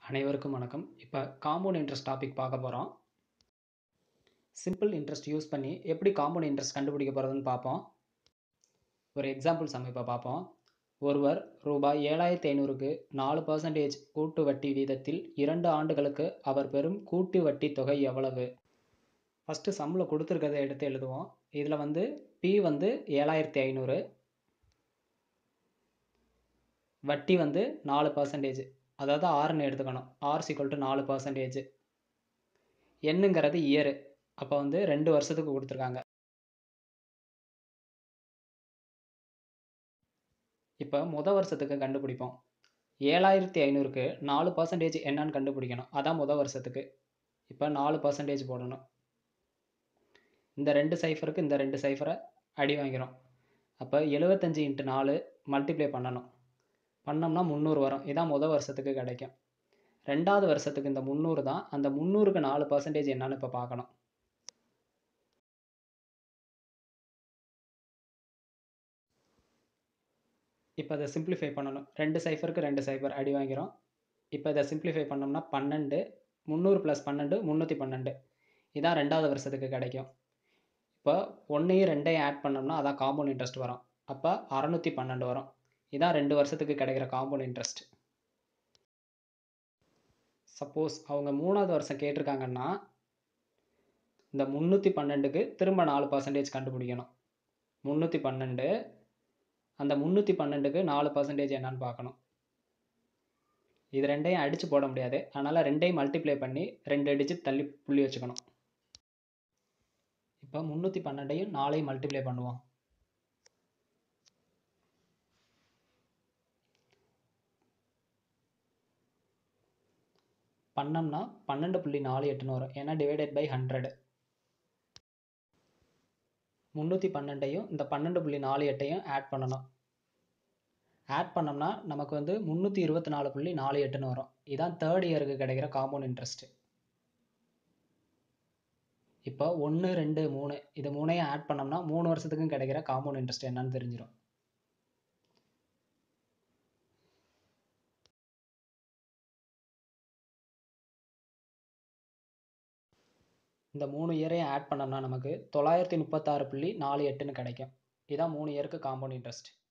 அனைவருக்கும் வணக்கம் இப்போ காம்பவுண்ட் இன்ட்ரெஸ்ட் டாபிக் பார்க்க போகிறோம் சிம்பிள் இன்ட்ரெஸ்ட் யூஸ் பண்ணி எப்படி காம்பவுண்ட் இன்ட்ரெஸ்ட் கண்டுபிடிக்க போகிறதுன்னு பார்ப்போம் ஒரு எக்ஸாம்பிள் சம் இப்போ பார்ப்போம் ஒருவர் ரூபாய் ஏழாயிரத்தி ஐநூறுக்கு நாலு பர்சன்டேஜ் கூட்டு வட்டி வீதத்தில் இரண்டு ஆண்டுகளுக்கு அவர் பெறும் கூட்டு வட்டி தொகை எவ்வளவு ஃபஸ்ட்டு சம்மில் கொடுத்துருக்கதை எடுத்து எழுதுவோம் இதில் வந்து பி வந்து ஏழாயிரத்தி ஐநூறு வட்டி வந்து நாலு பர்சன்டேஜ் அதாவது ஆறுன்னு எடுத்துக்கணும் ஆர் சிக்வல் டு நாலு பர்சன்டேஜ் என்னங்கிறது இயரு அப்போ வந்து ரெண்டு வருஷத்துக்கு கொடுத்துருக்காங்க இப்போ முத வருஷத்துக்கு கண்டுபிடிப்போம் ஏழாயிரத்தி ஐநூறுக்கு நாலு பர்சன்டேஜ் என்னன்னு கண்டுபிடிக்கணும் அதான் முத வருஷத்துக்கு இப்போ நாலு பர்சன்டேஜ் போடணும் இந்த ரெண்டு சைஃபருக்கு இந்த ரெண்டு சைஃபரை அடி வாங்கிறோம் அப்போ எழுபத்தஞ்சி இன்ட்டு நாலு மல்டிப்ளை பண்ணணும் பண்ணோம்னா முந்நூறு வரும் இதான் முதல் வருஷத்துக்கு கிடைக்கும் ரெண்டாவது வருஷத்துக்கு இந்த முந்நூறு தான் அந்த முந்நூறுக்கு நாலு பர்சன்டேஜ் என்னன்னு இப்போ பார்க்கணும் இப்போ இதை சிம்பிளிஃபை பண்ணணும் ரெண்டு சைஃபருக்கு ரெண்டு சைஃபர் அடி வாங்கிறோம் இப்போ இதை சிம்பிளிஃபை பண்ணோம்னா பன்னெண்டு முந்நூறு ப்ளஸ் பன்னெண்டு முந்நூற்றி பன்னெண்டு இதான் ரெண்டாவது வருஷத்துக்கு கிடைக்கும் இப்போ ஒன்றையும் ரெண்டையும் ஆட் பண்ணோம்னா அதான் காம்பவுண்ட் இன்ட்ரெஸ்ட் வரும் அப்போ அறநூற்றி பன்னெண்டு வரும் இதான் ரெண்டு வருஷத்துக்கு கிடைக்கிற காம்பவுண்ட் இன்ட்ரெஸ்ட் சப்போஸ் அவங்க மூணாவது வருஷம் கேட்டிருக்காங்கன்னா இந்த முந்நூற்றி பன்னெண்டுக்கு திரும்ப நாலு பர்சன்டேஜ் கண்டுபிடிக்கணும் முந்நூற்றி பன்னெண்டு அந்த முந்நூற்றி பன்னெண்டுக்கு நாலு பர்சன்டேஜ் என்னன்னு பார்க்கணும் இது ரெண்டையும் அடித்து போட முடியாது அதனால் ரெண்டையும் மல்டிப்ளை பண்ணி ரெண்டு டிஜிட் தள்ளி புள்ளி வச்சுக்கணும் இப்போ முந்நூற்றி பன்னெண்டையும் நாலையும் மல்டிப்ளை பண்ணுவோம் பண்ணோம்னா பன்னெண்டு புள்ளி நாலு எட்டுன்னு வரும் ஏன்னா டிவைடட் பை ஹண்ட்ரடு முந்நூற்றி பன்னெண்டையும் இந்த பன்னெண்டு புள்ளி நாலு எட்டையும் ஆட் பண்ணணும் ஆட் பண்ணோம்னா நமக்கு வந்து முந்நூற்றி இருபத்தி நாலு புள்ளி நாலு எட்டுன்னு வரும் இதான் தேர்ட் இயருக்கு கிடைக்கிற காம்பவுண்ட் இன்ட்ரெஸ்ட்டு இப்போ ஒன்று ரெண்டு மூணு இது மூணையும் ஆட் பண்ணோம்னா மூணு வருஷத்துக்கும் கிடைக்கிற காம்பவுண்ட் இன்ட்ரெஸ்ட் என்னன்னு தெரிஞ்சிடும் இந்த மூணு இயரையும் ஆட் பண்ணோம்னா நமக்கு தொள்ளாயிரத்தி முப்பத்தாறு புள்ளி நாலு எட்டுன்னு கிடைக்கும் இதான் மூணு இயருக்கு காம்பவுண்ட் இன்ட்ரெஸ்ட்